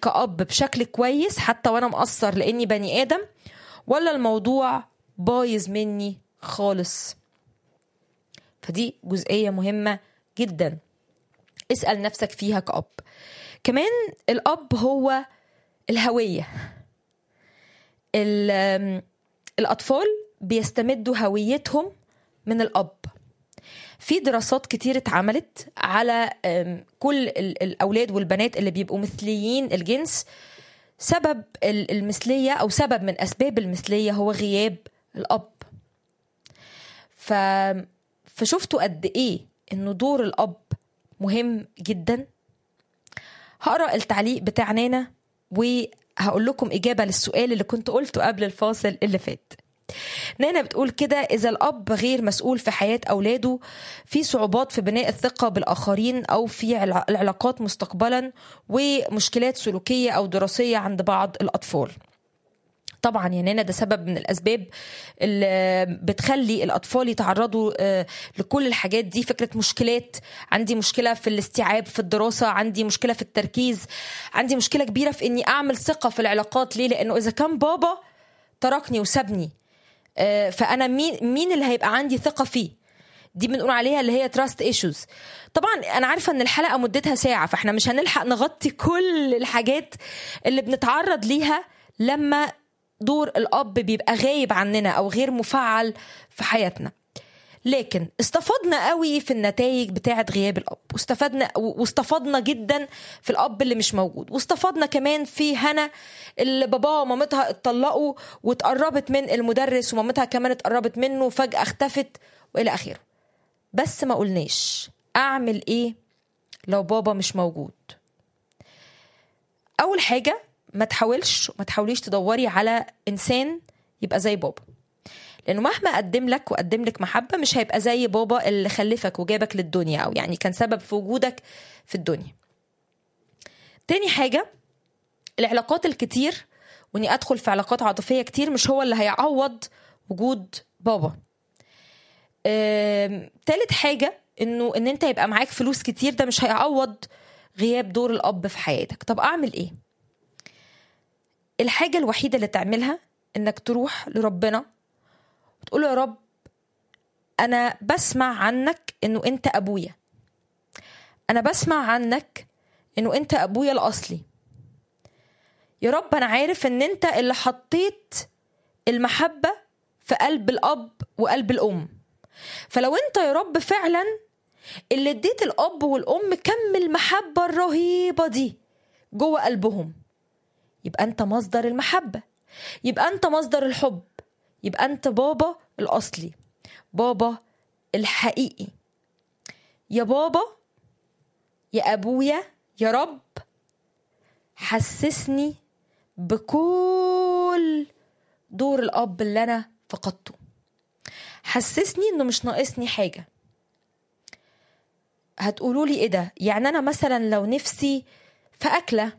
كأب بشكل كويس حتى وانا مقصر لاني بني ادم ولا الموضوع بايظ مني خالص فدي جزئية مهمة جدا اسأل نفسك فيها كأب كمان الأب هو الهوية ال- الأطفال بيستمدوا هويتهم من الأب في دراسات كتير اتعملت على أم، كل ال- الأولاد والبنات اللي بيبقوا مثليين الجنس سبب ال- المثلية أو سبب من أسباب المثلية هو غياب الأب ف... فشفتوا قد إيه إنه دور الأب مهم جدا هقرأ التعليق بتاع نانا وهقول لكم إجابة للسؤال اللي كنت قلته قبل الفاصل اللي فات نانا بتقول كده إذا الأب غير مسؤول في حياة أولاده في صعوبات في بناء الثقة بالآخرين أو في علا- العلاقات مستقبلا ومشكلات سلوكية أو دراسية عند بعض الأطفال طبعا يا نانا ده سبب من الاسباب اللي بتخلي الاطفال يتعرضوا آه، لكل الحاجات دي فكره مشكلات عندي مشكله في الاستيعاب في الدراسه عندي مشكله في التركيز عندي مشكله كبيره في اني اعمل ثقه في العلاقات ليه لانه اذا كان بابا تركني وسابني آه، فانا مين مين اللي هيبقى عندي ثقه فيه دي بنقول عليها اللي هي تراست ايشوز طبعا انا عارفه ان الحلقه مدتها ساعه فاحنا مش هنلحق نغطي كل الحاجات اللي بنتعرض ليها لما دور الاب بيبقى غايب عننا او غير مفعل في حياتنا لكن استفدنا قوي في النتائج بتاعه غياب الاب واستفدنا واستفدنا جدا في الاب اللي مش موجود واستفدنا كمان في هنا اللي باباها ومامتها اتطلقوا واتقربت من المدرس ومامتها كمان اتقربت منه وفجاه اختفت والى اخره بس ما قلناش اعمل ايه لو بابا مش موجود اول حاجه ما تحاولش ما تحاوليش تدوري على انسان يبقى زي بابا لانه مهما قدم لك وقدم لك محبه مش هيبقى زي بابا اللي خلفك وجابك للدنيا او يعني كان سبب في وجودك في الدنيا تاني حاجه العلاقات الكتير واني ادخل في علاقات عاطفيه كتير مش هو اللي هيعوض وجود بابا آم، تالت حاجه انه ان انت يبقى معاك فلوس كتير ده مش هيعوض غياب دور الاب في حياتك طب اعمل ايه الحاجه الوحيده اللي تعملها انك تروح لربنا وتقول له يا رب انا بسمع عنك انه انت ابويا انا بسمع عنك انه انت ابويا الاصلي يا رب انا عارف ان انت اللي حطيت المحبه في قلب الاب وقلب الام فلو انت يا رب فعلا اللي اديت الاب والام كم المحبه الرهيبه دي جوه قلبهم يبقى انت مصدر المحبه يبقى انت مصدر الحب يبقى انت بابا الاصلي بابا الحقيقي يا بابا يا ابويا يا رب حسسني بكل دور الاب اللي انا فقدته حسسني انه مش ناقصني حاجه هتقولوا لي ايه ده يعني انا مثلا لو نفسي في اكله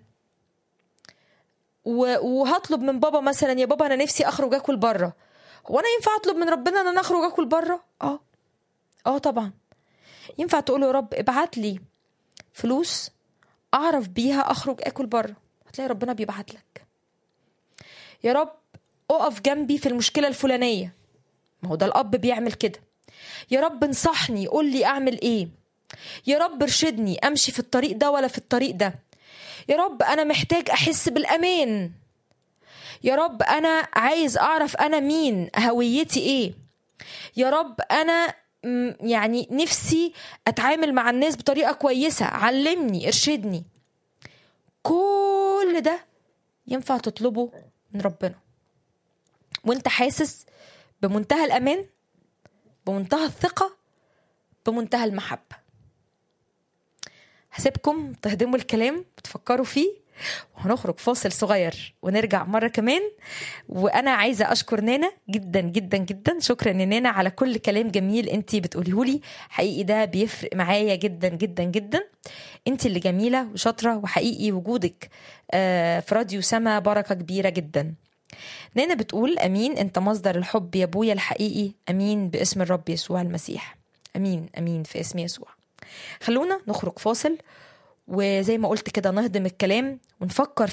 و- وهطلب من بابا مثلا يا بابا انا نفسي اخرج اكل بره هو انا ينفع اطلب من ربنا ان انا اخرج اكل بره اه اه طبعا ينفع تقول يا رب ابعت لي فلوس اعرف بيها اخرج اكل بره هتلاقي ربنا بيبعت لك يا رب اقف جنبي في المشكله الفلانيه ما هو ده الاب بيعمل كده يا رب انصحني قول لي اعمل ايه يا رب ارشدني امشي في الطريق ده ولا في الطريق ده يا رب انا محتاج احس بالامان يا رب انا عايز اعرف انا مين هويتي ايه يا رب انا م- يعني نفسي اتعامل مع الناس بطريقه كويسه علمني ارشدني كل ده ينفع تطلبه من ربنا وانت حاسس بمنتهى الامان بمنتهى الثقه بمنتهى المحبه هسيبكم تهضموا الكلام وتفكروا فيه وهنخرج فاصل صغير ونرجع مرة كمان وأنا عايزة أشكر نانا جدا جدا جدا شكرا يا نانا على كل كلام جميل أنتي بتقوليه لي حقيقي ده بيفرق معايا جدا جدا جدا أنتي اللي جميلة وشاطرة وحقيقي وجودك آه، في راديو سما بركة كبيرة جدا نانا بتقول أمين أنت مصدر الحب يا أبويا الحقيقي أمين باسم الرب يسوع المسيح أمين أمين في اسم يسوع خلونا نخرج فاصل وزي ما قلت كده نهضم الكلام ونفكر